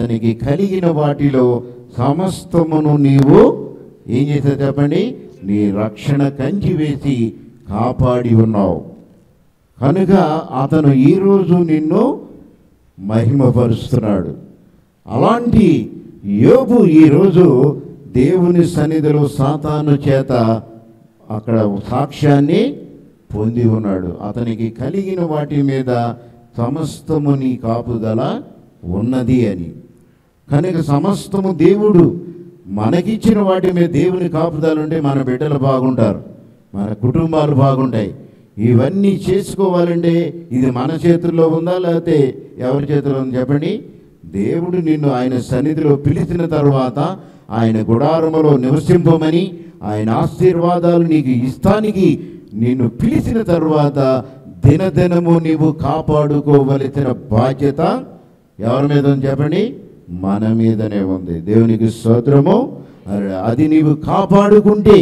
అతనికి కలిగిన వాటిలో సమస్తమును నీవు ఏం చేసావు చెప్పండి నీ రక్షణ కంచి వేసి కాపాడి ఉన్నావు కనుక అతను ఈరోజు నిన్ను మహిమపరుస్తున్నాడు అలాంటి యోబు ఈరోజు దేవుని సన్నిధిలో సాతాను చేత అక్కడ సాక్ష్యాన్ని పొంది ఉన్నాడు అతనికి కలిగిన వాటి మీద సమస్తము నీ కాపుదల ఉన్నది అని కనుక సమస్తము దేవుడు మనకిచ్చిన వాటి మీద దేవుని కాపుదల ఉంటే మన బిడ్డలు బాగుంటారు మన కుటుంబాలు బాగుంటాయి ఇవన్నీ చేసుకోవాలంటే ఇది మన చేతుల్లో ఉందా లేకపోతే ఎవరి చేతిలో ఉంది చెప్పండి దేవుడు నిన్ను ఆయన సన్నిధిలో పిలిచిన తర్వాత ఆయన గుడారములో నివసింపమని ఆయన ఆశీర్వాదాలు నీకు ఇస్తానికి నిన్ను పిలిచిన తర్వాత దినదినము నీవు కాపాడుకోవలసిన బాధ్యత ఎవరి మీద ఉంది చెప్పండి మన మీదనే ఉంది దేవునికి స్తోత్రము అది నీవు కాపాడుకుంటే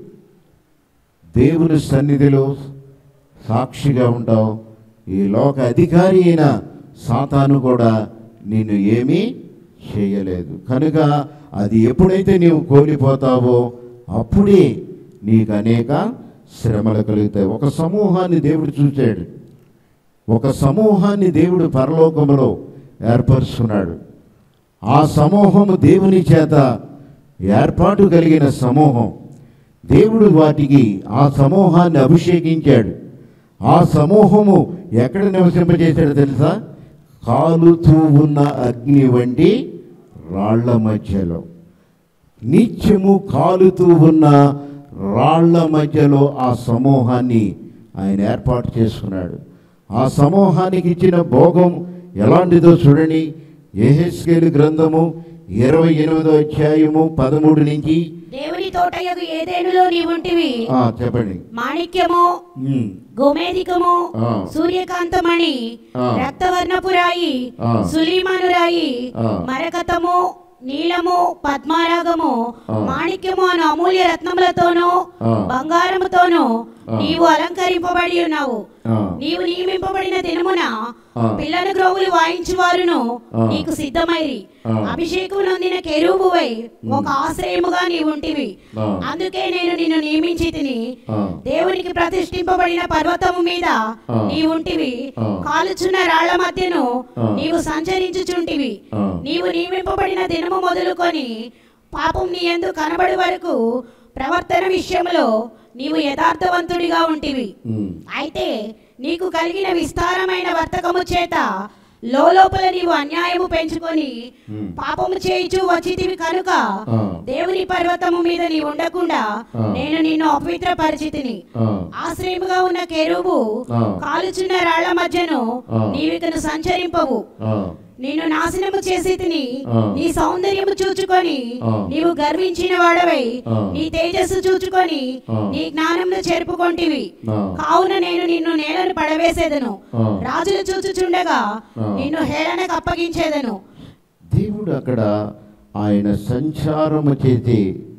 దేవుని సన్నిధిలో సాక్షిగా ఉంటావు ఈ లోక అధికారి అయిన సాతాను కూడా నిన్ను ఏమీ చేయలేదు కనుక అది ఎప్పుడైతే నీవు కోల్పోతావో అప్పుడే నీకు అనేక శ్రమలు కలుగుతాయి ఒక సమూహాన్ని దేవుడు చూశాడు ఒక సమూహాన్ని దేవుడు పరలోకములో ఏర్పరుచుకున్నాడు ఆ సమూహము దేవుని చేత ఏర్పాటు కలిగిన సమూహం దేవుడు వాటికి ఆ సమూహాన్ని అభిషేకించాడు ఆ సమూహము ఎక్కడ నివసింపజేశాడో తెలుసా కాలుతూ ఉన్న అగ్ని వంటి రాళ్ల మధ్యలో నిత్యము కాలుతూ ఉన్న రాళ్ల మధ్యలో ఆ సమూహాన్ని ఆయన ఏర్పాటు చేసుకున్నాడు ఆ సమూహానికి ఇచ్చిన భోగం ఎలాంటిదో చూడండి ఎహెస్కేలు గ్రంథము ఇరవై ఎనిమిదో అధ్యాయము పదమూడు నుంచి దేవుని తోటయగు ఏదేనులో నీవుంటివి ఆ, చెప్పండి మాణిక్యము ఉమ్, గోమేధికము ఆ. సూర్యకాంతమణి ఆ. రక్తవర్ణపు రాయి ఆ. సులీమాను రాయి ఆ. మరకతము నీలము పద్మారాగము ఆ. మాణిక్యము అను అమూల్య రత్నములతోనూ ఆ. బంగారముతోనూ ఆ. నీవు అలంకరింపబడి ఉన్నావు ఆ, నీవు నియమింపబడిన దినమున ఆ. పిల్లల గ్రోవులు వాయించువారును ఆ. నీకు సిద్ధమైరి ఆ. అభిషేకం నొందిన కెరూబువై ఒక ఆశ్రయముగా నీవుంటివి ఆ. అందుకే నేను నిన్ను నియమించి తిని ఆ. దేవునికి ప్రతిష్ఠింపబడిన పర్వతము మీద ఆ. నీవుంటివి ఆ. కాలుచున్న రాళ్ల మధ్యను ఆ. నీవు సంచరించుచుంటివి ఆ. నీవు నియమింపబడిన దినము మొదలుకొని పాపం నీ యందు కనబడి వరకు ప్రవర్తన విషయంలో నీవు యథార్థవంతుడిగా ఉంటివి ఉమ్, అయితే నీకు కలిగిన విస్తారమైన వర్తకము చేత లోపల నీవు అన్యాయము పెంచుకొని Hmm. పాపము చేయిచు వచ్చితివి కనుక ఆ. దేవుని పర్వతము మీద నీ ఉండకుండా ఆ. నేను నిన్ను అపవిత్ర పరిచితిని ఆ, ఆశ్రయముగా ఉన్న కెరూబు ఆ. కాలుచున్న రాళ్ల మధ్యను ఆ. నీవికను సంచరింపవు ఆ, నిన్ను నాశనము చేసి తిని ఆ. నీ సౌందర్యము చూచుకొని ఆ. నీవు గర్వించిన వాడవై ఆ. నీ తేజస్సు చూచుకొని ఆ. నీ జ్ఞానమును చెరుపుకొంటివి ఆ. కావున నేను నిన్ను నేలను పడవేసేదను ఆ. రాజులు చూచుచుండగా ఆ. నిన్ను హేళనకు అప్పగించేదను దేవుడు అక్కడ ఆయన సంచారము చేసి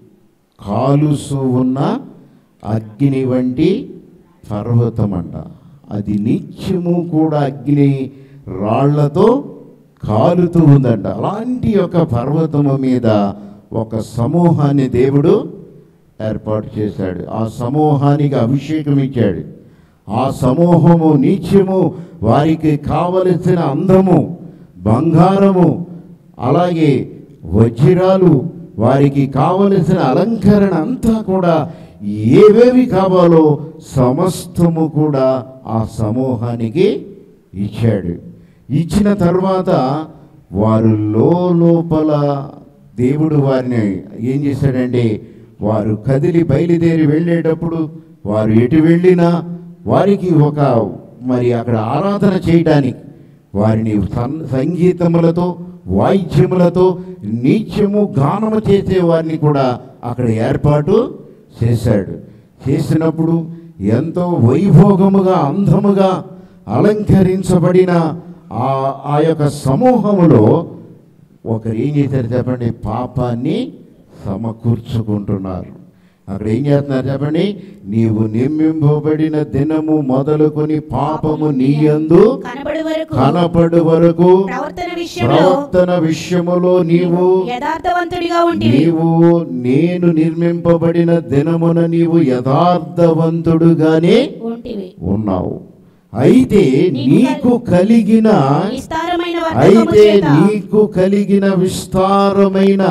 కాలుసు ఉన్న అగ్ని వంటి పర్వతమంట అది నిత్యము కూడా అగ్ని రాళ్లతో కాలుతూ ఉందంట అలాంటి ఒక పర్వతము మీద ఒక సమూహాన్ని దేవుడు ఏర్పాటు చేశాడు ఆ సమూహానికి అభిషేకం ఇచ్చాడు ఆ సమూహము నిత్యము వారికి కావలసిన అందము బంగారము అలాగే వజ్రాలు వారికి కావలసిన అలంకరణ అంతా కూడా ఏవేవి కావాలో సమస్తము కూడా ఆ సమూహానికి ఇచ్చాడు ఇచ్చిన తర్వాత వారు లోపల దేవుడు వారిని ఏం చేశాడంటే వారు కదిలి బయలుదేరి వెళ్ళేటప్పుడు వారు ఎటు వెళ్ళినా వారికి ఒక మరి అక్కడ ఆరాధన చేయడానికి వారిని సం- సంగీతములతో వాయిద్యములతో నిత్యము గానము చేసే వారిని కూడా అక్కడ ఏర్పాటు చేశాడు చేసినప్పుడు ఎంతో వైభోగముగా అందముగా అలంకరించబడిన ఆ ఆ యొక్క సమూహములో ఒకరు ఏం చేశారు చెప్పండి పాపాన్ని సమకూర్చుకుంటున్నారు అక్కడ ఏం చేస్తున్నారు చెప్పండి నీవు నిర్మింపబడిన దినము మొదలుకొని పాపము నీయందు కనబడు వరకు కనపడు వరకు ప్రవర్తన విషయంలో ప్రవర్తన విషయములో నీవు యథార్థవంతుడిగా ఉంటివి నీవు నేను నిర్మింపబడిన దినమున నీవు యథార్థవంతుడుగానే ఉంటివి ఉన్నావు అయితే నీకు కలిగిన విస్తారమైన వర్తకము అయితే చేత నీకు కలిగిన విస్తారమైన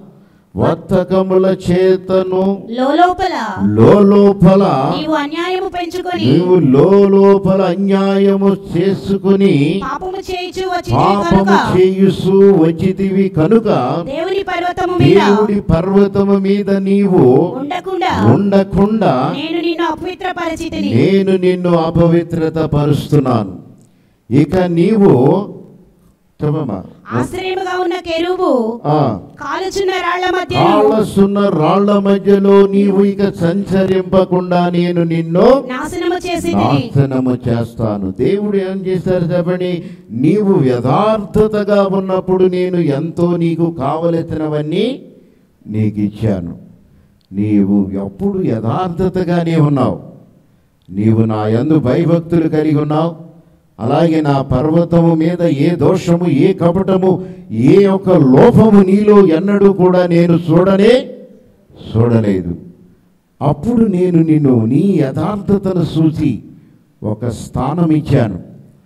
వర్తకముల చేతను లోపల లోపల నీవు అన్యాయము పెంచుకొని నీవు లోపల అన్యాయము చేసుకుని పాపము చేయుచు వచ్చి పాపము కనుక చేయుసు వచ్చితివి కనుక దేవుని పర్వతము మీద దేవుడి పర్వతము మీద నీవు ఉండకుండా ఉండకుండా నేను నిన్ను అపవిత్ర పరిస్థితిని నేను నిన్ను అపవిత్రత పరుస్తున్నాను ఇక నీవు చెప్పమ్మా ఆశ్రయముగా ఉన్న కెరూబు ఆ, కాలుచున్న రాళ్ల మధ్య కాళ్ళసున్న రాళ్ల మధ్యలో నీవు ఇక సంచరింపకుండా నేను నిన్ను నాశనము చేసి నాశనము చేస్తాను దేవుడు ఏం చేశారు చెప్పండి నీవు యథార్థతగా ఉన్నప్పుడు నేను ఎంతో నీకు కావలసినవన్నీ నీకు ఇచ్చాను నీవు ఎప్పుడు యథార్థతగానే ఉన్నావు నీవు నా యందు భయభక్తులు కలిగి ఉన్నావు అలాగే నా పర్వతము మీద ఏ దోషము ఏ కపటము ఏ ఒక్క లోపము నీలో ఎన్నడూ కూడా నేను చూడనే చూడలేదు అప్పుడు నేను నిన్ను నీ యథార్థతను చూసి ఒక స్థానం ఇచ్చాను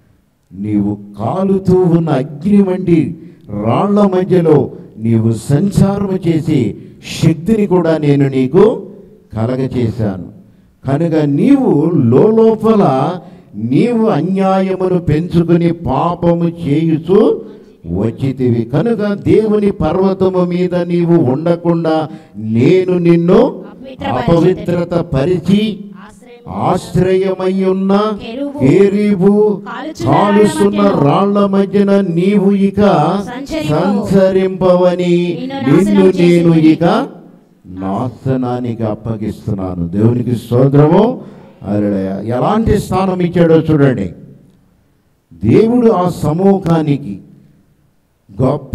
నీవు కాలుతూ ఉన్న అగ్ని వంటి రాళ్ల మధ్యలో నీవు సంచారం చేసే శక్తిని కూడా నేను నీకు కలగచేశాను కనుక నీవు లోపల నీవు అన్యాయమును పెంచుకుని పాపము చేయుచు వచ్చితివి కనుక దేవుని పర్వతము మీద నీవు ఉండకుండా నేను నిన్ను అపవిత్రత పరిచి ఆశ్రయమై ఉన్న కెరూబు, కేరీబు కాలుచున్న కాలుస్తున్న రాళ్ల మధ్యలో రాళ్ల మధ్యన నీవు ఇక సంచరింపవు. సంచరింపవని నిన్ను నిన్ను నాశనం నేను చేసేదని. ఇక నాశనానికి అప్పగిస్తున్నాను దేవునికి స్తోత్రము హల్లెలూయా. ఎలాంటి స్థానం ఇచ్చాడో చూడండి దేవుడు ఆ సమూహానికి గొప్ప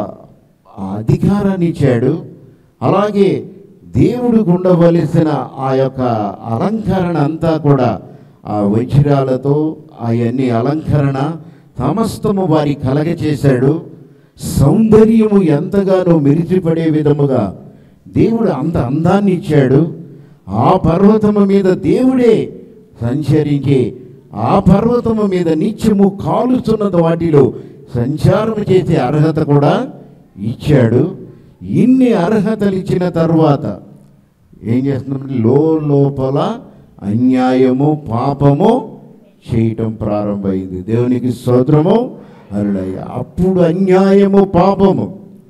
అధికారాన్ని ఇచ్చాడు అలాగే దేవుడికి ఉండవలసిన ఆ యొక్క అలంకరణ అంతా కూడా ఆ వజ్రాలతో అవన్నీ అలంకరణ సమస్తము వారి కలగ చేశాడు సౌందర్యము ఎంతగానో మెరిచిపడే విధముగా దేవుడు అంత అందాన్ని ఇచ్చాడు ఆ పర్వతము మీద దేవుడే సంచరించి ఆ పర్వతము మీద నిత్యము కాలుతున్న వాటిలో సంచారం చేసే అర్హత కూడా ఇచ్చాడు ఇన్ని అర్హతలు ఇచ్చిన తరువాత ఏం చేస్తున్నాడు లో లోపల అన్యాయము పాపము చేయటం ప్రారంభమైంది దేవునికి స్తోత్రము అరుడయ్య అప్పుడు అన్యాయము పాపము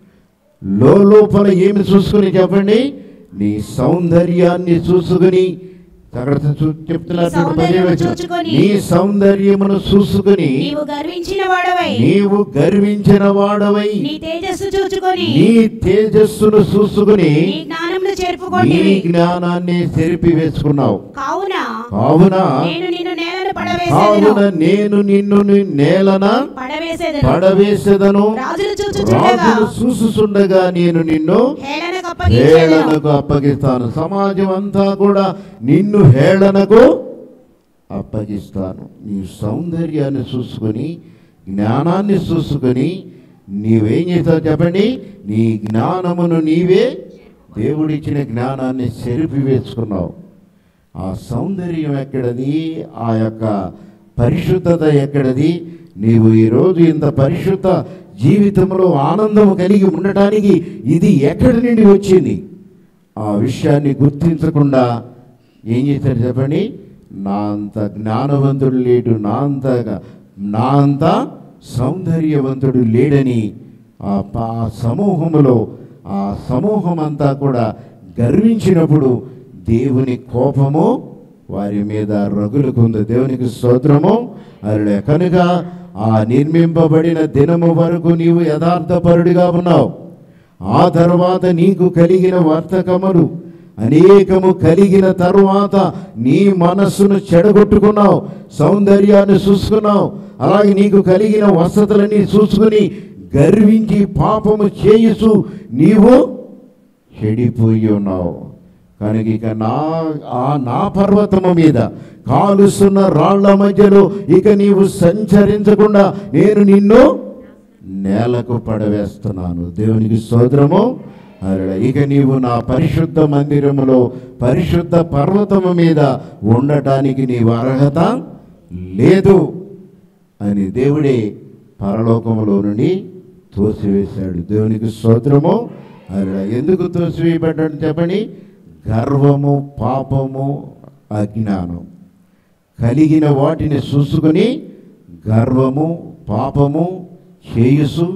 లో లోపల ఏమి చూసుకుని చెప్పండి నీ సౌందర్యాన్ని చూసుకుని అక్కడ చూ- చెప్తున్నారు చూడు సౌందర్యము పదిహేను వచనం. చూచుకొని నీ సౌందర్యమును చూసుకుని నీవు గర్వించిన వాడవై నీవు గర్వించిన వాడవై నీ తేజస్సు చూచుకొని నీ తేజస్సును చూసుకుని నీ జ్ఞానమును నీ చేర్పుకొంటివి జ్ఞానాన్ని చెరిపి వేసుకున్నావు కావున కావున నేను నిన్ను నేలను కావున పడవేసేదను నేను నిన్ను నీ నేలన పడవేసేదను పడవేసేదను రాజులు చూచుచుండగా రాజులు చూసుచుండగా నేను నిన్ను హేళనకు అప్పగించేదను హేళనకు అప్పగిస్తాను సమాజం అంతా కూడా నిన్ను హేళనకు అప్పగిస్తాను నీ సౌందర్యాన్ని చూసుకొని జ్ఞానాన్ని చూసుకొని నీవేం చేస్తావు చెప్పండి నీ జ్ఞానమును నీవే దేవుడిచ్చిన జ్ఞానాన్ని చెరిపి వేసుకున్నావు ఆ సౌందర్యం ఎక్కడది ఆ యొక్క పరిశుద్ధత ఎక్కడది నీవు ఈరోజు ఇంత పరిశుద్ధ జీవితంలో ఆనందం కలిగి ఉండటానికి ఇది ఎక్కడి నుండి వచ్చింది ఆ విషయాన్ని గుర్తించకుండా ఏం చేశారు చెప్పండి నా అంత జ్ఞానవంతుడు లేడు నా అంత నా అంత సౌందర్యవంతుడు లేడని ఆ ప- ఆ సమూహములో ఆ సమూహం అంతా కూడా గర్వించినప్పుడు దేవుని కోపము వారి మీద రగులుకుంది దేవునికి స్తోత్రము అరుడే కనుక ఆ నిర్మింపబడిన దినము వరకు నీవు యథార్థపరుడిగా ఉన్నావు ఆ తర్వాత నీకు కలిగిన వర్తకములు అనేకము కలిగిన తరువాత నీ మనస్సును చెడగొట్టుకున్నావు సౌందర్యాన్ని చూసుకున్నావు అలాగే నీకు కలిగిన వసతులన్నీ చూసుకుని గర్వించి పాపము చేయుచు నీవు చెడిపోయి ఉన్నావు కనుక ఇక నా ఆ నా పర్వతము మీద కాలుస్తున్న రాళ్ల మధ్యలో ఇక నీవు సంచరించకుండా నేను నిన్ను నేలకు పడవేస్తున్నాను దేవునికి స్తోత్రము అరడ ఇక నీవు నా పరిశుద్ధ మందిరములో పరిశుద్ధ పర్వతము మీద ఉండటానికి నీవు అర్హత లేదు అని దేవుడే పరలోకములో నుండి తోసివేశాడు దేవునికి స్తోత్రము అరడ ఎందుకు తోసివేయబడ్డాడు చెప్పండి గర్వము పాపము అజ్ఞానం కలిగిన వాటిని చూసుకొని గర్వము పాపము చేయుసు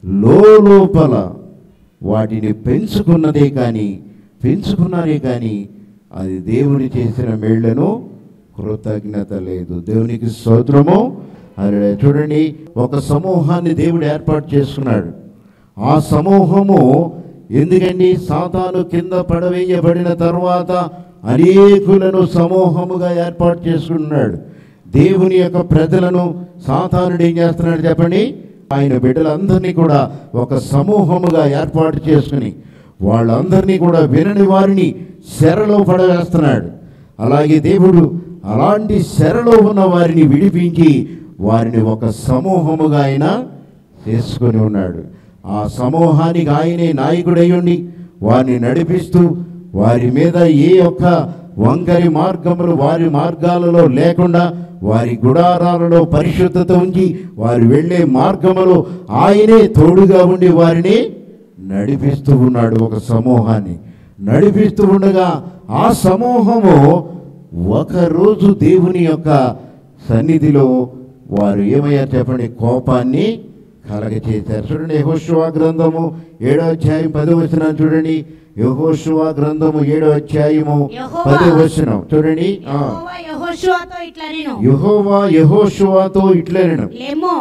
లోపల వాటిని పెంచుకున్నదే కానీ పెంచుకున్నారే కానీ అది దేవుని చేసిన మేళ్లను కృతజ్ఞత లేదు దేవునికి స్తోత్రము అరే చూడండి ఒక సమూహాన్ని దేవుడు ఏర్పాటు చేసుకున్నాడు ఆ సమూహము ఎందుకండి సాతాను కింద పడవేయబడిన తర్వాత అనేకులను సమూహముగా ఏర్పాటు చేసుకున్నాడు దేవుని యొక్క ప్రజలను సాతానుడు ఏం చేస్తున్నాడు చెప్పండి ఆయన బిడ్డలందరినీ కూడా ఒక సమూహముగా ఏర్పాటు చేసుకుని వాళ్ళందరినీ కూడా వినని వారిని శరలో పడవేస్తున్నాడు అలాగే దేవుడు అలాంటి శరలో ఉన్న వారిని విడిపించి వారిని ఒక సమూహముగా ఆయన చేసుకొని ఉన్నాడు ఆ సమూహానికి ఆయనే నాయకుడయ్యుండి వారిని నడిపిస్తూ వారి మీద ఏ ఒక్క వంకరి మార్గములు వారి మార్గాలలో లేకుండా వారి గుడారాలలో పరిశుద్ధత ఉంచి వారు వెళ్ళే మార్గములో ఆయనే తోడుగా ఉండి వారిని నడిపిస్తూ ఉన్నాడు ఒక సమూహాన్ని నడిపిస్తూ ఉండగా ఆ సమూహము ఒకరోజు దేవుని యొక్క సన్నిధిలో వారు ఏమయ్యారు చెప్పండి కోపాన్ని కలగచేశారు చూడండి యహోశువా గ్రంథము ఏడో అధ్యాయం పదో వచనం చూడండి యహోశువా గ్రంథము ఏడో అధ్యాయము యెహోవా- పదో వచనం చూడండి ఆ. యెహోవా యెహోషువతో ఇట్లా నేను యెహోవా యహోశువాతో ఇట్లనెను లెమ్ము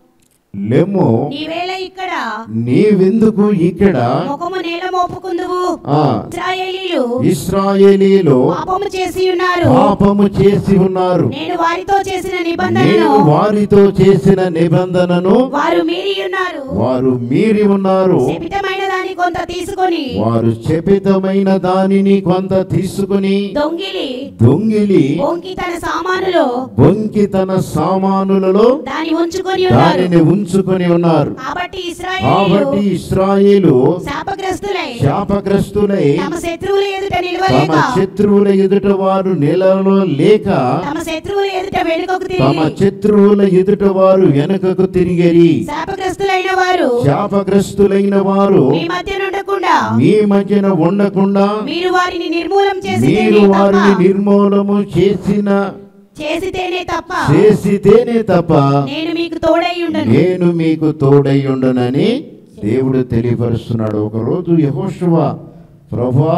లెమ్ము నీవేళ ఇక్కడ నీవెందుకు ఇక్కడ ముఖము నేల మోపుకుందువు ఆ ఇశ్రాయేలీలు ఇస్రాయేలీలో పాపము చేసి ఉన్నారు పాపము చేసి ఉన్నారు నేను వారితో చేసిన నేను నిబంధనను వారితో చేసిన నిబంధనను వారు మీరి ఉన్నారు వారు మీరి ఉన్నారు శపితమైన దాన్ని కొంత తీసుకొని వారు శపితమైన దానిని కొంత తీసుకుని దొంగిలి దొంగిలి బొంకి తన సామానులో బొంకి తన సామానులలో దాన్ని ఉంచుకొని ఉన్నారు దానిని ఉంచుకొని ఉన్నారు కాబట్టి కాబట్టి ఇస్రాయేలీలు ఇస్రాయేలు శాపగ్రస్తులై శాపగ్రస్తులై తమ శత్రువుల ఎదుట తమ నిలవలేక శత్రువుల ఎదుట వారు నెలలో లేక తమ శత్రువుల ఎదుట వెనుకకు తమ తిరిగి శత్రువుల ఎదుట వారు వెనుకకు తిరిగరి శాపగ్రస్తులైన వారు శాపగ్రస్తులైన వారు మీ మధ్య ఉండకుండా మీ మధ్యన ఉండకుండా మీరు వారిని నిర్మూలం చేసి మీరు వారిని నిర్మూలము చేసిన చేసితేనే తప్ప చేసితేనే తప్ప నేను మీకు తోడై ఉండను నేను మీకు తోడై ఉండనని దేవుడు తెలియపరుస్తున్నాడు ఒకరోజు యహోశువ ప్రభా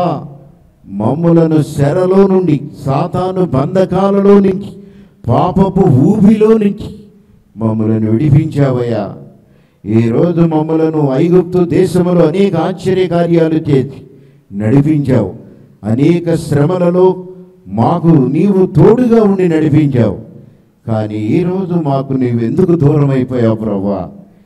మమ్ములను శరలో నుండి సాతాను బంధకాలలో నుంచి పాపపు ఊబిలో నుంచి మమ్మలను విడిపించావయ్యా ఈరోజు మమ్మలను ఐగుప్తు దేశములో అనేక ఆశ్చర్య కార్యాలు చేసి నడిపించావు అనేక శ్రమలలో మాకు నీవు తోడుగా ఉండి నడిపించావు కానీ ఈరోజు మాకు నీవెందుకు దూరం అయిపోయావు ప్రభా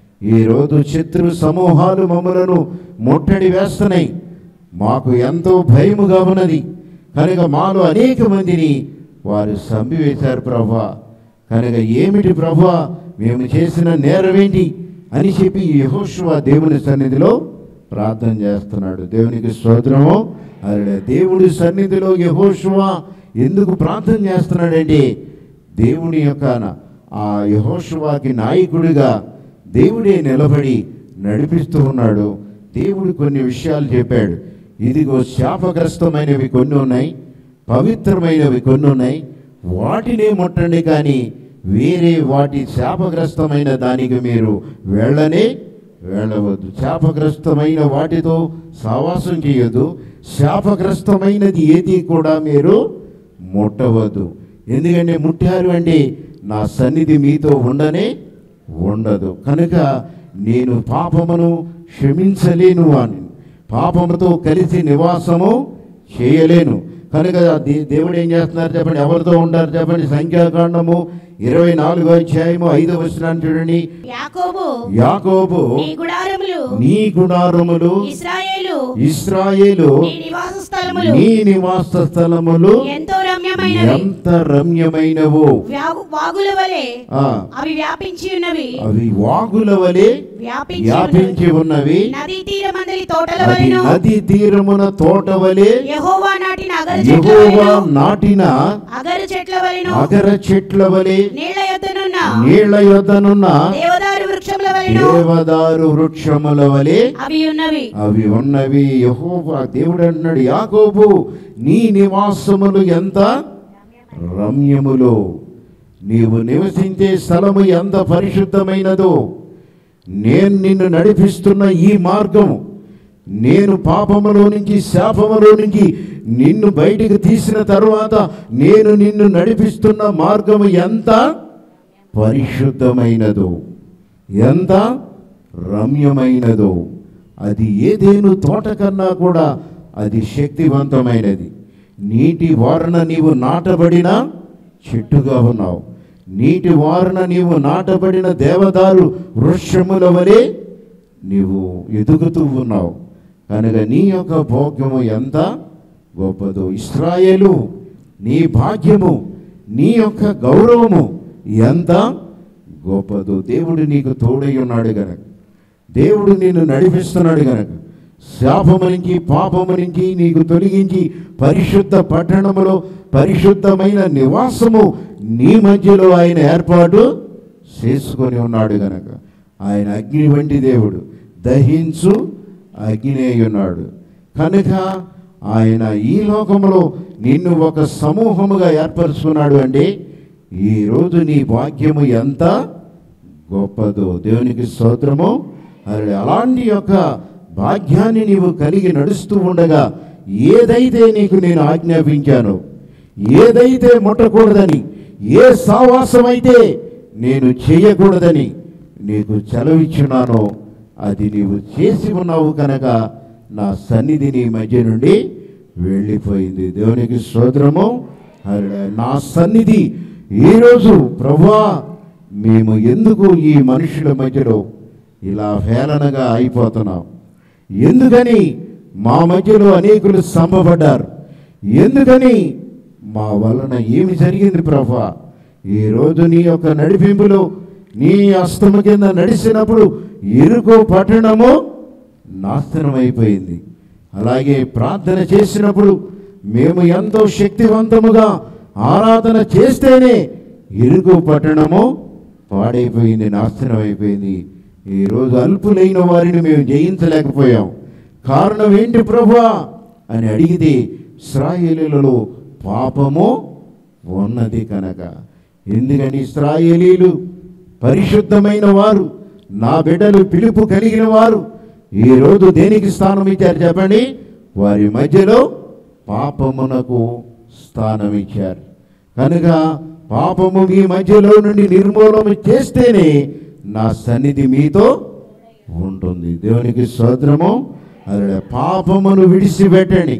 ఈరోజు శత్రు సమూహాలు మమ్మలను ముట్టడి వేస్తున్నాయి మాకు ఎంతో భయముగా ఉన్నది కనుక మాలో అనేక మందిని వారు సంపివేశారు ప్రభా కనుక ఏమిటి ప్రభా మేము చేసిన నేరమేంటి అని చెప్పి యెహోషువ దేవుని సన్నిధిలో ప్రార్థన చేస్తున్నాడు దేవునికి స్తోత్రము అదే దేవుడి సన్నిధిలో యెహోషువ ఎందుకు ప్రార్థన చేస్తున్నాడంటే దేవుని యొక్క న- ఆ యహోషువాకి నాయకుడిగా దేవుడే నిలబడి నడిపిస్తూ ఉన్నాడు దేవుడు కొన్ని విషయాలు చెప్పాడు ఇదిగో శాపగ్రస్తమైనవి కొన్ని ఉన్నాయి పవిత్రమైనవి కొన్ని ఉన్నాయి వాటినే ముట్టండి కానీ వేరే వాటి శాపగ్రస్తమైన దానికి మీరు వెళ్ళనే వెళ్ళవద్దు శాపగ్రస్తమైన వాటితో సావాసం చేయొద్దు శాపగ్రస్తమైనది ఏది కూడా మీరు ముట్టవద్దు ఎందుకంటే ముట్టారు అంటే నా సన్నిధి మీతో ఉండనే ఉండదు కనుక నేను పాపమును క్షమించలేను అని పాపముతో కలిసి నివాసము చేయలేను కనుక దే- దేవుడు ఏం చేస్తున్నారు చెప్పండి ఎవరితో ఉంటారు చెప్పండి సంఖ్యాకాండము ఇరవై నాలుగో అధ్యాయము ఐదవ వచనాన్ని చూడండి యాకోబు యాకోబు నీ గుడారములు నీ గుడారములు ఇస్రాయేలు ఇస్రాయేలు నీ నివాస స్థలములు నీ నివాస స్థలములు ఎంతో రమ్యమైనవి ఎంత రమ్యమైనవో వ్యాగు- వాగుల వలె ఆ, అవి వ్యాపించి ఉన్నవి అవి వాగుల వలె వ్యాపించి ఉన్నవి. వ్యాపించి ఉన్నవి నదీ తీరమందలి తోటల అది వలెను నది తీరమున తోట వలె యెహోవా నాటిన అగరు చెట్ల యెహోవా వలెను నాటిన అగరు చెట్ల వలెను అగర చెట్ల వలె నీళ్ల యొద్దనున్న నీళ్ల యొద్దనున్న దేవదారు వృక్షముల వలెను దేవదారు వృక్షముల వలె అవి ఉన్నవి అవి ఉన్నవి యెహోవా దేవుడు అన్నాడు యాకోబు నీ నివాసములు ఎంత రమ్యములో నీవు నివసించే స్థలము ఎంత పరిశుద్ధమైనదో నేను నిన్ను నడిపిస్తున్న ఈ మార్గం నేను పాపములో నుంచి శాపములో నుంచి నిన్ను బయటికి తీసిన తరువాత నేను నిన్ను నడిపిస్తున్న మార్గము ఎంత పరిశుద్ధమైనదో ఎంత రమ్యమైనదో అది ఏదేను తోట కన్నా కూడా అది శక్తివంతమైనది నీటి వారన నీవు నాటబడిన చెట్టుగా ఉన్నావు నీటి వారన నీవు నాటబడిన దేవదారు వృక్షముల వలె నీవు ఎదుగుతూ ఉన్నావు కనుక నీ యొక్క భోగ్యము ఎంత గొప్పదో ఇస్రాయేలు నీ భాగ్యము నీ యొక్క గౌరవము ఎంత గొప్పదో దేవుడు నీకు తోడై ఉన్నాడు గనక దేవుడు నిన్ను నడిపిస్తున్నాడు గనక శాపము నుంచి పాపము నుంచి నీకు తొలగించి పరిశుద్ధ పట్టణములో పరిశుద్ధమైన నివాసము నీ మధ్యలో ఆయన ఏర్పాటు చేసుకొని ఉన్నాడు గనక ఆయన అగ్ని వంటి దేవుడు దహించు అగ్ని అయి ఉన్నాడు కనుక ఆయన ఈ లోకంలో నిన్ను ఒక సమూహముగా ఏర్పరుచుకున్నాడు అంటే ఈరోజు నీ భాగ్యము ఎంత గొప్పదో దేవునికి స్తోత్రము అరే అలాంటి యొక్క భాగ్యాన్ని నీవు కలిగి నడుస్తూ ఉండగా ఏదైతే నీకు నేను ఆజ్ఞాపించానో ఏదైతే ముట్టకూడదని ఏ సావాసమైతే నేను చేయకూడదని నీకు చెలవిచ్చున్నానో అది నీవు చేసి ఉన్నావు కనుక నా సన్నిధి నీ మధ్య నుండి వెళ్ళిపోయింది దేవునికి స్తోత్రము హల్లెలూయా. నా సన్నిధి ఈరోజు ప్రభువా మేము ఎందుకు ఈ మనుషుల మధ్యలో ఇలా హేళనగా అయిపోతున్నాం ఎందుకని మా మధ్యలో అనేకులు సంభపడ్డారు ఎందుకని మా వలన ఏమి జరిగింది ప్రభా ఈరోజు నీ యొక్క నడిపింపులో నీ అస్తము కింద నడిచినప్పుడు ఇరుకు పట్టణము నాశనం అయిపోయింది అలాగే ప్రార్థన చేసినప్పుడు మేము ఎంతో శక్తివంతముగా ఆరాధన చేస్తేనే ఇరుకు పట్టణము పాడైపోయింది నాశనం అయిపోయింది ఈరోజు అల్పులైన వారిని మేము జయించలేకపోయాం కారణం ఏంటి ప్రభువా అని అడిగితే ఇస్రాయేలీలలో పాపము ఉన్నది కనుక ఎందుకని ఇస్రాయేలీలు పరిశుద్ధమైన వారు నా బిడ్డలు పిలుపు కలిగిన వారు ఈరోజు దేనికి స్థానం ఇచ్చారు చెప్పండి వారి మధ్యలో పాపమునకు స్థానం ఇచ్చారు కనుక పాపము మీ మధ్యలో నుండి నిర్మూలన చేస్తేనే నా సన్నిధి మీతో ఉంటుంది దేవునికి స్తోత్రము అదే పాపమును విడిచిపెట్టండి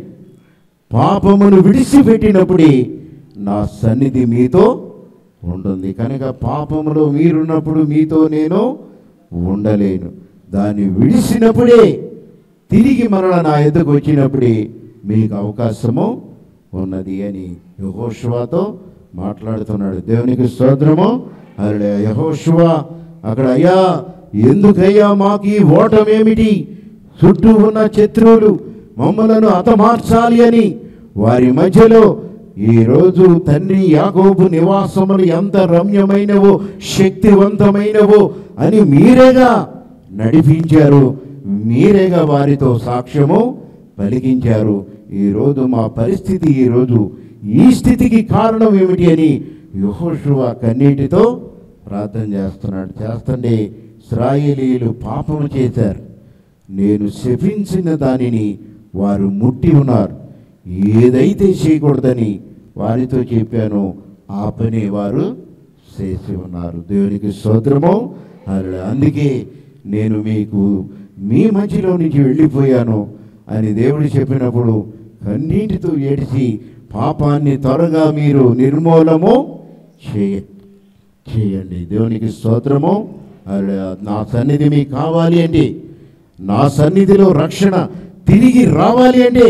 పాపమును విడిచిపెట్టినప్పుడే నా సన్నిధి మీతో ఉంటుంది కనుక పాపములో మీరున్నప్పుడు మీతో నేను ఉండలేను దాన్ని విడిచినప్పుడే తిరిగి మరల నా ఎదుకు వచ్చినప్పుడే మీకు అవకాశము ఉన్నది అని యహోషువాతో మాట్లాడుతున్నాడు దేవునికి స్తోత్రము అరే యహోషువా అక్కడ అయ్యా ఎందుకయ్యా మాకు ఈ ఓటమేమిటి చుట్టూ ఉన్న శత్రువులు మమ్మలను హతమార్చాలి అని వారి మధ్యలో ఈరోజు తండ్రి యాకోబు నివాసములు ఎంత రమ్యమైనవో శక్తివంతమైనవో అని మీరేగా నడిపించారు మీరేగా వారితో సాక్ష్యము పలికించారు ఈరోజు మా పరిస్థితి ఈరోజు ఈ స్థితికి కారణం ఏమిటి అని యహోషువ కన్నీటితో ప్రార్థన చేస్తున్నాడు చేస్తుండే ఇస్రాయేలీలు పాపము చేశారు నేను శపించిన దానిని వారు ముట్టి ఉన్నారు ఏదైతే చేయకూడదని వారితో చెప్పానో ఆ పని వారు చేసి ఉన్నారు దేవునికి స్తోత్రము హల్లెలూయా. అందుకే నేను మీకు మీ మధ్యలో నుంచి వెళ్ళిపోయాను అని దేవుడు చెప్పినప్పుడు కన్నీటితో ఏడిచి పాపాన్ని త్వరగా మీరు నిర్మూలము చేయ చేయండి దేవునికి స్తోత్రము అరే, నా సన్నిధి మీకు కావాలి అండి నా సన్నిధిలో రక్షణ తిరిగి రావాలి అండి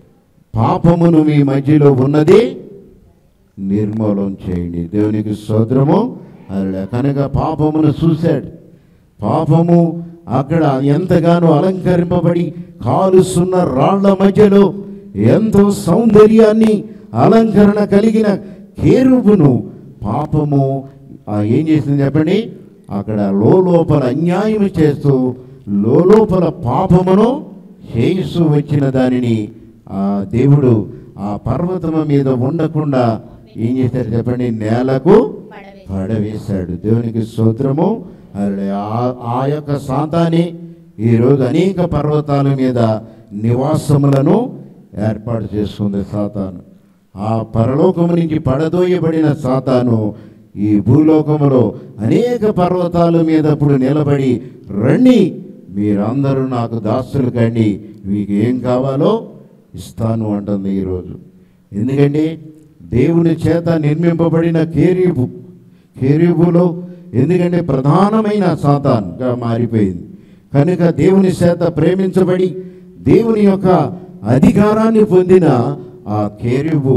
పాపమును మీ మధ్యలో ఉన్నది నిర్మూలం చేయండి దేవునికి స్తోత్రము అలా కనుక పాపమును చూశాడు పాపము అక్కడ ఎంతగానో అలంకరింపబడి కాలుస్తున్న రాళ్ల మధ్యలో ఎంతో సౌందర్యాన్ని అలంకరణ కలిగిన కేరుబును పాపము ఆ ఏం చేసింది చెప్పండి అక్కడ లోపల అన్యాయం చేస్తూ లోపల పాపమును చేయిస్తూ వచ్చిన దానిని ఆ దేవుడు ఆ పర్వతము మీద ఉండకుండా ఏం చేశారు చెప్పండి నేలకు పడవేసి పడవేశాడు దేవునికి స్తోత్రము అరే ఆ- ఆ యొక్క సాతాని ఈరోజు అనేక పర్వతాల మీద నివాసములను ఏర్పాటు చేసుకుంది సాతాను ఆ పరలోకము నుంచి పడదోయబడిన సాతాను ఈ భూలోకములో అనేక పర్వతాల మీద ఇప్పుడు నిలబడి రండి మీరందరూ నాకు దాసులు కండి మీకు ఏం కావాలో ఇస్తాను అంటుంది ఈరోజు ఎందుకంటే దేవుని చేత నిర్మింపబడిన కేరీబు కేరీబులో ఎందుకంటే ప్రధానమైన సాతాన్గా మారిపోయింది కనుక దేవుని చేత ప్రేమించబడి దేవుని యొక్క అధికారాన్ని పొందిన ఆ కేరీబు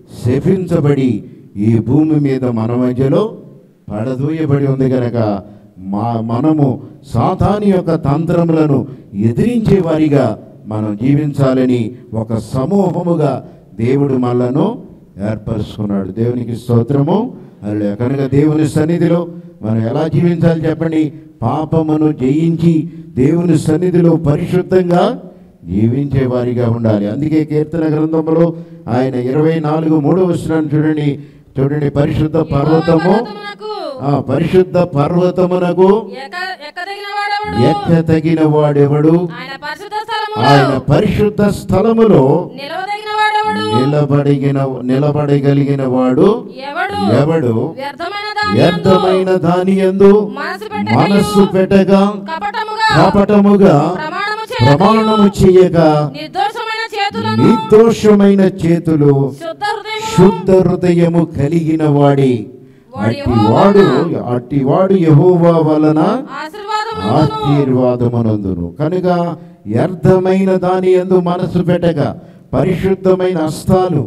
శపించబడి ఈ భూమి మీద మన మధ్యలో పడదూయబడి ఉంది కనుక మా మనము సాతాని యొక్క తంత్రములను ఎదిరించే వారిగా మనం జీవించాలని ఒక సమూహముగా దేవుడు మనలను ఏర్పరుచుకున్నాడు దేవునికి స్తోత్రము అలా కనుక దేవుని సన్నిధిలో మనం ఎలా జీవించాలి చెప్పండి పాపమును జయించి దేవుని సన్నిధిలో పరిశుద్ధంగా జీవించే వారిగా ఉండాలి అందుకే కీర్తన గ్రంథంలో ఆయన ఇరవై నాలుగు మూడో వచనాన్ని చూడండి చూడండి పరిశుద్ధ పర్వతము పర్వతమునకు ఆ పరిశుద్ధ పర్వతమునకు ఎక్క- ఎక్కదగిన వాడెవడు? ఎక్క తగిన వాడెవడు ఆయన పరిశుద్ధ స్థలములో ఆయన పరిశుద్ధ స్థలములో నిలవదగిన వాడెవడు నిలబడిగిన నిలబడగలిగిన వాడు ఎవడు ఎవడు వ్యర్థమైన దాని వ్యర్థమైన దాని యందు మనసు పెట్టకయు, మనస్సు పెట్టగా కపటముగా కపటముగా ప్రమాణము ప్రమాణము చేయకయు, చేయక నిర్దోషమైన చేతులను నిర్దోషమైన చేతులు శుద్ధ హృదయమును శుద్ధ హృదయము కలిగిన వాడి వాడు అట్టివాడు అట్టివాడు యహోవా వలన ఆశీర్వాదమును ఆశీర్వాదమునందును కనుక వ్యర్థమైన దాని యందు మనసు పెట్టక పరిశుద్ధమైన హస్తాలు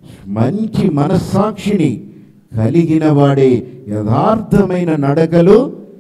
మంచి మనస్సాక్షిని కలిగిన వాడే యథార్థమైన నడకలు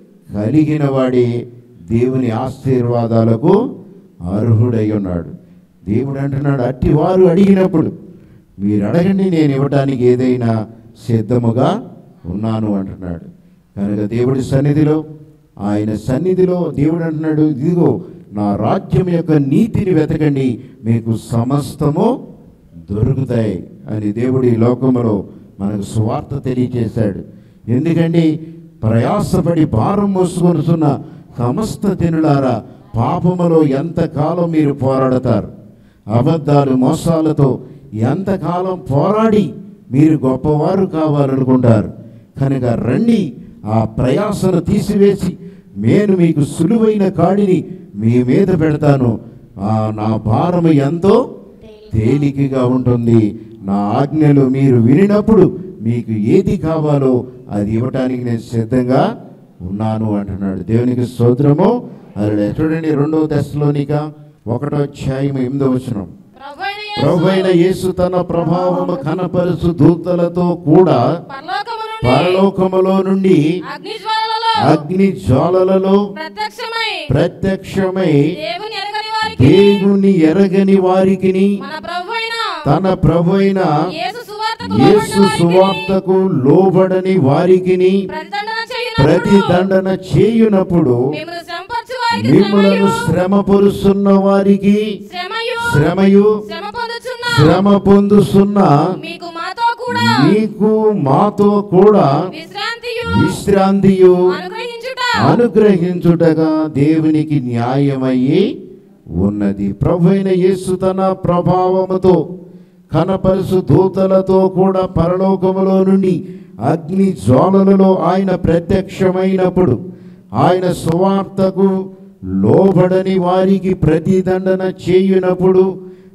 కలిగిన వాడే దేవుని ఆశీర్వాదాలకు అర్హుడై ఉన్నాడు దేవుడు అంటున్నాడు అట్టి వారు అడిగినప్పుడు మీరు అడగండి నేను ఇవ్వటానికి ఏదైనా సిద్ధముగా ఉన్నాను అంటున్నాడు కనుక దేవుడి సన్నిధిలో ఆయన సన్నిధిలో దేవుడు అంటున్నాడు ఇదిగో నా రాజ్యం యొక్క నీతిని వెతకండి మీకు సమస్తము దొరుకుతాయి అని దేవుడి లోకములో మనకు సువార్త తెలియచేశాడు ఎందుకంటే ప్రయాసపడి భారం మోసుకొనుచున్న సమస్త జనులారా పాపములో ఎంతకాలం మీరు పోరాడతారు అబద్ధాలు మోసాలతో ఎంతకాలం పోరాడి మీరు గొప్పవారు కావాలనుకుంటారు కనుక రండి ఆ ప్రయాసను తీసివేసి నేను మీకు సులువైన కాడిని మీ మీద పెడతాను ఆ నా భారము ఎంతో తేలికగా ఉంటుంది నా ఆజ్ఞలు మీరు వినినప్పుడు మీకు ఏది కావాలో అది ఇవ్వటానికి నేను సిద్ధంగా ఉన్నాను అంటున్నాడు దేవునికి స్తోత్రము అలా చూడండి రెండవ దశలోనిక ఒకటో అధ్యాయం ఎనిమిదో వచనం ప్రభువైన యేసు ప్రభు అయిన యేసు తన ప్రభావము కనపరుచు దూతలతో కూడా పరలోకము నుండి పరలోకములో నుండి అగ్ని జ్వాలలలో అగ్ని జ్వాలలలో ప్రత్యక్షమై ప్రత్యక్షమై దేవుని ఎరగని వారికి దేవుని ఎరగని వారికిని మన ప్రభు అయిన తన ప్రభు అయిన యేసు సువార్తకు యేసు లోబడిన వారికిని సువార్తకు లోబడని వారికిని ప్రతిదండన ప్రతి చేయునప్పుడు దండన చేయునప్పుడు మిమ్మల్ని శ్రమపరచు వారికి మిమ్మలను శ్రమయు శ్రమ పరుస్తున్న వారికి శ్రమయు శ్రమయు శ్రమ పొందుచున్న శ్రమ పొందుతున్న మీకు మాతో కూడా నీకు మాతో కూడా విశ్రాంతియు విశ్రాంతియు అనుగ్రహించుట అనుగ్రహించుటగా దేవునికి న్యాయమయ్యి ఉన్నది ప్రభు అయిన యేసు తన ప్రభావముతో కనపరుసు దూతలతో కూడా పరలోకములో నుండి అగ్ని జ్వాలలలో ఆయన ప్రత్యక్షమైనప్పుడు ఆయన సువార్తకు లోబడని వారికి ప్రతిదండన చేయునప్పుడు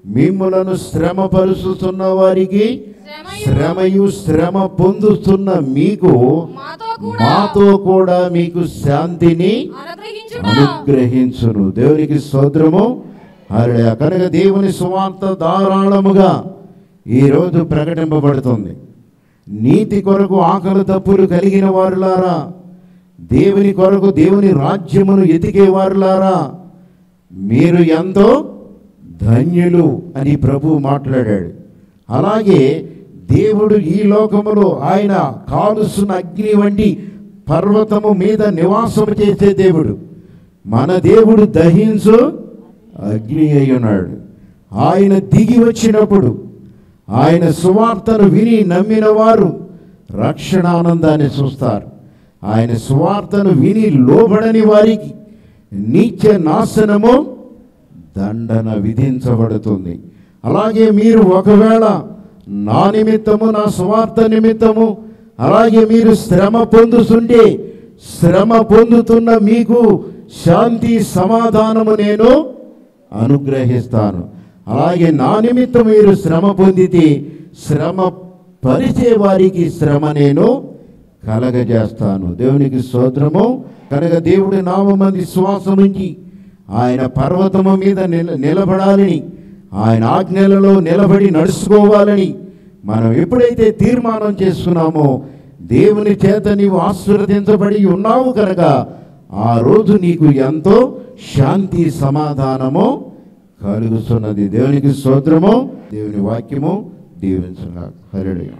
మిమ్ములను శ్రమపరుచుతున్న వారికి శ్రమయు శ్రమయు శ్రమ పొందుతున్న మీకు మాతో కూడా మాతో కూడా మీకు శాంతిని అనుగ్రహించుట అనుగ్రహించును దేవునికి స్తోత్రము హల్లెలూయా కనుక దేవుని సువార్త ధారాళముగా ఈరోజు ప్రకటింపబడుతుంది నీతి కొరకు ఆకలి తప్పులు కలిగిన వారులారా దేవుని కొరకు దేవుని రాజ్యమును ఎతికే వారులారా మీరు ఎంతో ధన్యులు అని ప్రభు మాట్లాడాడు అలాగే దేవుడు ఈ లోకములో ఆయన కాలుస్తున్న అగ్ని వంటి పర్వతము మీద నివాసము చేసే దేవుడు మన దేవుడు దహించు అగ్ని అయి ఉన్నాడు ఆయన దిగి వచ్చినప్పుడు ఆయన సువార్తను విని నమ్మిన వారు రక్షణ ఆనందాన్ని చూస్తారు ఆయన సువార్తను విని లోబడని వారికి నిత్య నాశనము దండన విధించబడుతుంది అలాగే మీరు ఒకవేళ నా నిమిత్తము నా స్వార్థ నిమిత్తము అలాగే మీరు శ్రమ పొందుతుంటే శ్రమ పొందుతున్న మీకు శాంతి సమాధానము నేను అనుగ్రహిస్తాను అలాగే నా నిమిత్తం మీరు శ్రమ పొందితే శ్రమ పరిచే వారికి శ్రమ నేను కలగజేస్తాను దేవునికి స్తోత్రము కనుక దేవుడి నామంది శ్వాసం ఉంచి ఆయన పర్వతము మీద నిల నిలబడాలని ఆయన ఆజ్ఞలలో నిలబడి నడుచుకోవాలని మనం ఎప్పుడైతే తీర్మానం చేసుకున్నామో దేవుని చేత నీవు ఆశీర్వదించబడి ఉన్నావు కనుక ఆ రోజు నీకు ఎంతో శాంతి సమాధానము కలుగుతున్నది దేవునికి స్తోత్రము దేవుని వాక్యము దీవించుగా హరిడయం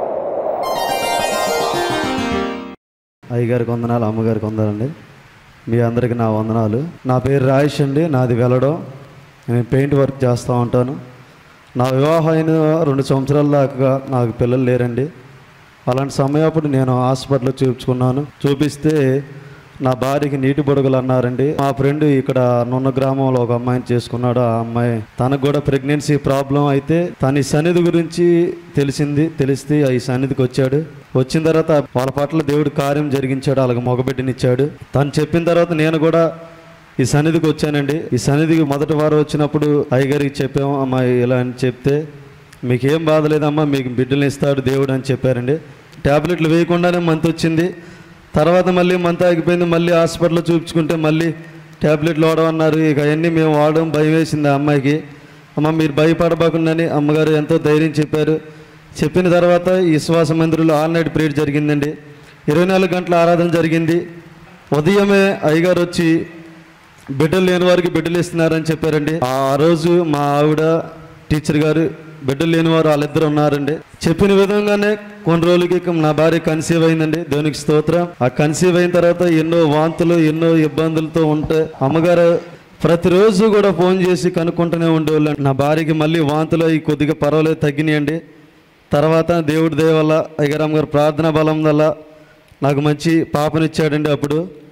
అయ్యగారికి వందనాలు అమ్మగారికి వందనాలండి మీ అందరికి నా వందనాలు నా పేరు రాయేష్ అండి నాది వెళ్ళడం నేను పెయింట్ వర్క్ చేస్తూ ఉంటాను నా వివాహం అయిన రెండు సంవత్సరాల దాకా నాకు పిల్లలు లేరండి అలాంటి సమయప్పుడు నేను హాస్పిటల్లో చూపించుకున్నాను చూపిస్తే నా భార్యకి నీటి బుడగలు అన్నారండి మా ఫ్రెండ్ ఇక్కడ నున్న గ్రామంలో ఒక అమ్మాయిని చేసుకున్నాడు ఆ అమ్మాయి తనకు కూడా ప్రెగ్నెన్సీ ప్రాబ్లం అయితే తన ఈ సన్నిధి గురించి తెలిసింది తెలిస్తే ఈ సన్నిధికి వచ్చాడు వచ్చిన తర్వాత వాళ్ళ పట్ల దేవుడు కార్యం జరిగించాడు అలాగ మగబిడ్డనిచ్చాడు తను చెప్పిన తర్వాత నేను కూడా ఈ సన్నిధికి వచ్చానండి ఈ సన్నిధికి మొదటి వారం వచ్చినప్పుడు అయ్యగారికి చెప్పాము అమ్మాయి ఇలా అని చెప్తే మీకు ఏం బాధ లేదమ్మా మీకు బిడ్డలు ఇస్తాడు దేవుడు అని చెప్పారండి ట్యాబ్లెట్లు వేయకుండానే మంత్ వచ్చింది తర్వాత మళ్ళీ మంత్ ఆగిపోయింది మళ్ళీ హాస్పిటల్లో చూపించుకుంటే మళ్ళీ ట్యాబ్లెట్లు వాడమన్నారు ఇక అవన్నీ మేము వాడడం భయం వేసింది ఆ అమ్మాయికి అమ్మ మీరు భయపడబోకుండాని అమ్మగారు ఎంతో ధైర్యం చెప్పారు చెప్పిన తర్వాత ఈ విశ్వాస మందిరంలో ఆల్ నైట్ ప్రేయర్ జరిగిందండి ఇరవై నాలుగు గంటల ఆరాధన జరిగింది ఉదయమే అయ్యగారు వచ్చి బిడ్డలు లేని వారికి బిడ్డలు ఇస్తున్నారని చెప్పారండి ఆ రోజు మా ఆవిడ టీచర్ గారు బిడ్డలు లేని వారు వాళ్ళిద్దరు ఉన్నారండి చెప్పిన విధంగానే కొన్ని రోజులకి ఇక నా భార్య కన్సీవ్ అయిందండి దేవునికి స్తోత్రం ఆ కన్సీవ్ అయిన తర్వాత ఎన్నో వాంతులు ఎన్నో ఇబ్బందులతో ఉంటే అమ్మగారు ప్రతిరోజు కూడా ఫోన్ చేసి కనుక్కుంటూనే ఉండేవాళ్ళు నా భార్యకి మళ్ళీ వాంతులు అవి కొద్దిగా పర్వాలేదు తగ్గినాయండి తర్వాత దేవుడి దయ వల్ల అయ్యగారమ్మ గారు ప్రార్థనా బలం వల్ల నాకు మంచి పాపనిచ్చాడండి అప్పుడు